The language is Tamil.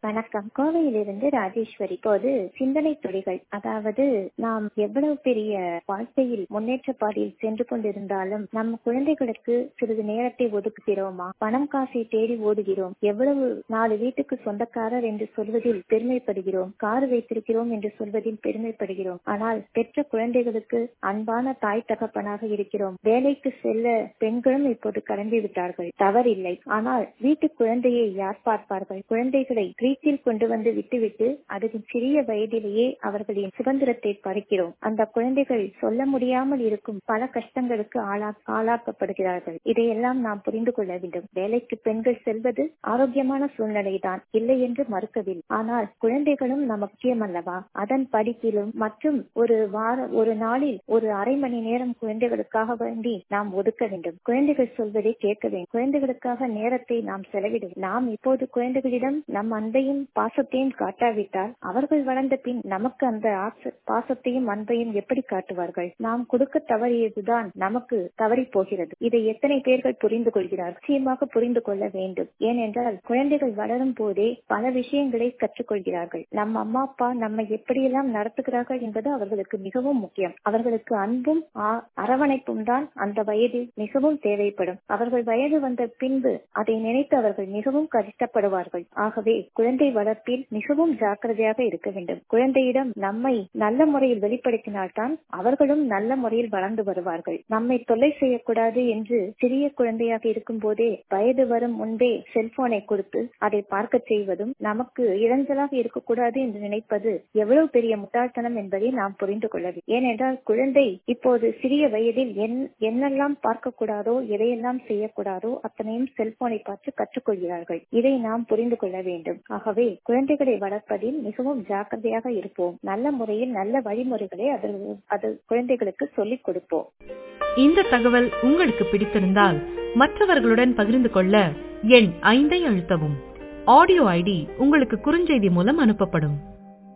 வணக்கம் கோவையிலிருந்து ராஜேஸ்வரி இப்போது சிந்தனை துளிகள் அதாவது நாம் எவ்வளவு பெரிய வாழ்க்கையில் முன்னேற்ற பாதையில் சென்று கொண்டிருந்தாலும் நம் குழந்தைகளுக்கு சிறிது நேரத்தை ஒதுக்குகிறோமா பணம் காசை தேடி ஓடுகிறோம் எவ்வளவு நாலு வீட்டுக்கு சொந்தக்காரர் என்று சொல்வதில் பெருமைப்படுகிறோம் கார் வைத்திருக்கிறோம் என்று சொல்வதில் பெருமைப்படுகிறோம் ஆனால் பெற்ற குழந்தைகளுக்கு அன்பான தாய் தகப்பனாக இருக்கிறோம் வேலைக்கு செல்ல பெண்களும் இப்போது கடந்து விட்டார்கள் தவறில்லை ஆனால் வீட்டு குழந்தையை யார் பார்ப்பார்கள் குழந்தைகளை வீட்டில் கொண்டு வந்து விட்டுவிட்டு அதன் சிறிய வயதிலேயே அவர்களின் சுதந்திரத்தை பறிக்கிறோம் அந்த குழந்தைகள் சொல்ல முடியாமல் இருக்கும் பல கஷ்டங்களுக்கு ஆளா ஆளாக்கப்படுகிறார்கள் இதையெல்லாம் நாம் புரிந்து கொள்ள வேண்டும் வேலைக்கு பெண்கள் செல்வது ஆரோக்கியமான சூழ்நிலைதான் இல்லை என்று மறுக்கவில்லை ஆனால் குழந்தைகளும் நம் முக்கியம் அல்லவா அதன் படிப்பிலும் மற்றும் ஒரு வார ஒரு நாளில் ஒரு அரை மணி நேரம் குழந்தைகளுக்காக வேண்டி நாம் ஒதுக்க வேண்டும் குழந்தைகள் சொல்வதை கேட்க வேண்டும் குழந்தைகளுக்காக நேரத்தை நாம் செலவிட நாம் இப்போது குழந்தைகளிடம் நம் அன்பையும் பாசத்தையும் காட்டாவிட்டால் அவர்கள் வளர்ந்த பின் நமக்கு அந்த பாசத்தையும் அன்பையும் எப்படி காட்டுவார்கள் நாம் கொடுக்க தவறியதுதான் நமக்கு தவறி போகிறது இதை எத்தனை பேர்கள் புரிந்து கொள்கிறார் நிச்சயமாக புரிந்து கொள்ள வேண்டும் ஏனென்றால் குழந்தைகள் வளரும் போதே பல விஷயங்களை கற்றுக்கொள்கிறார்கள் நம் அம்மா அப்பா நம்மை எப்படியெல்லாம் நடத்துகிறார்கள் என்பது அவர்களுக்கு மிகவும் முக்கியம் அவர்களுக்கு அன்பும் அரவணைப்பும் தான் அந்த வயதில் மிகவும் தேவைப்படும் அவர்கள் வயது வந்த பின்பு அதை நினைத்து அவர்கள் மிகவும் கஷ்டப்படுவார்கள் ஆகவே குழந்தை வளர்ப்பில் மிகவும் ஜாக்கிரதையாக இருக்க வேண்டும் குழந்தையிடம் நம்மை நல்ல முறையில் வெளிப்படுத்தினால்தான் அவர்களும் நல்ல முறையில் வளர்ந்து வருவார்கள் நம்மை தொல்லை செய்யக்கூடாது என்று சிறிய குழந்தையாக இருக்கும் போதே வயது வரும் முன்பே செல்போனை கொடுத்து அதை பார்க்க செய்வதும் நமக்கு இளைஞலாக இருக்கக்கூடாது என்று நினைப்பது எவ்வளவு பெரிய முட்டாள்தனம் என்பதை நாம் புரிந்து கொள்ள வேண்டும் ஏனென்றால் குழந்தை இப்போது சிறிய வயதில் என்னெல்லாம் பார்க்க கூடாதோ எதையெல்லாம் செய்யக்கூடாதோ அத்தனையும் செல்போனை பார்த்து கற்றுக்கொள்கிறார்கள் இதை நாம் புரிந்து கொள்ள வேண்டும் ஆகவே குழந்தைகளை வளர்ப்பதில் மிகவும் ஜாக்கிரதையாக இருப்போம் நல்ல முறையில் நல்ல வழிமுறைகளை அது குழந்தைகளுக்கு சொல்லிக் கொடுப்போம் இந்த தகவல் உங்களுக்கு பிடித்திருந்தால் மற்றவர்களுடன் பகிர்ந்து கொள்ள எண் ஐந்தை அழுத்தவும் ஆடியோ ஐடி உங்களுக்கு குறுஞ்செய்தி மூலம் அனுப்பப்படும்